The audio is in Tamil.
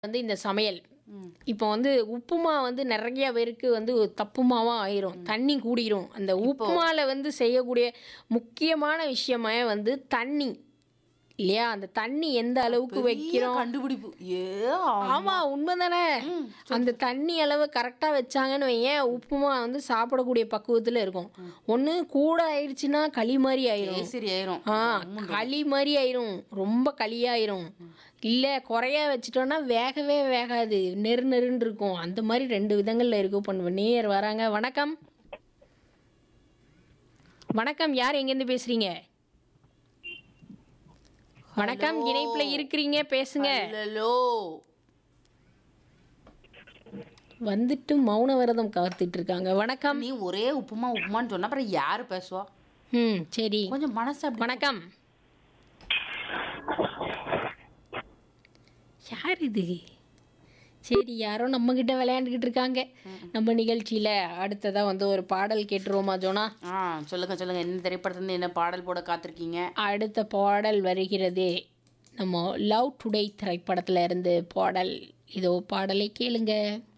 வந்து இந்த சமையல் ம். இப்போ வந்து உப்புமா வந்து நிறைய பேருக்கு வந்து தப்புமாவா ஆயிரும் தண்ணி கூடிரும் அந்த உப்புமால வந்து செய்யக்கூடிய முக்கியமான விஷயமே வந்து தண்ணி இல்லையா அந்த தண்ணி எந்த அளவுக்கு பெரிய வைக்கிறோம் கண்டுபிடிப்பு ஏ ஆமா உண்மைதானே அந்த தண்ணி அளவு கரெக்டா வச்சாங்கன்னு வையேன் உப்புமா வந்து சாப்பிடக்கூடிய பக்குவத்துல இருக்கும் ஒண்ணு கூட ஆயிடுச்சுன்னா களி மாதிரி ஆயிரும் சரி ஆயிரும் ஆ களி மாதிரி ஆயிரும் ரொம்ப களியாயிரும் இல்ல குறையா வச்சிட்டோம்னா வேகவே வேகாது நெரு நெருன்னு இருக்கும் அந்த மாதிரி ரெண்டு விதங்கள்ல இருக்கும் பண்ணுவேன் நேர் வராங்க வணக்கம் வணக்கம் யார் எங்கேருந்து பேசுறீங்க வணக்கம் இணைப்புல இருக்கிறீங்க பேசுங்க ஹலோ வந்துட்டு மௌன விரதம் காத்துட்டு இருக்காங்க வணக்கம் நீ ஒரே உப்புமா உப்புமான்னு சொன்னா அப்புறம் யாரு பேசுவா ம் சரி கொஞ்சம் மனசு அப்படி வணக்கம் யார் இது சரி யாரோ நம்ம கிட்ட விளையாண்டுக்கிட்டு இருக்காங்க நம்ம நிகழ்ச்சியில அடுத்ததா வந்து ஒரு பாடல் கேட்டுருவோமா ஜோனா ஆ சொல்லுங்க சொல்லுங்க என்ன திரைப்படத்துல என்ன பாடல் போட காத்திருக்கீங்க அடுத்த பாடல் வருகிறது நம்ம லவ் டுடே திரைப்படத்துல இருந்து பாடல் இதோ பாடலை கேளுங்க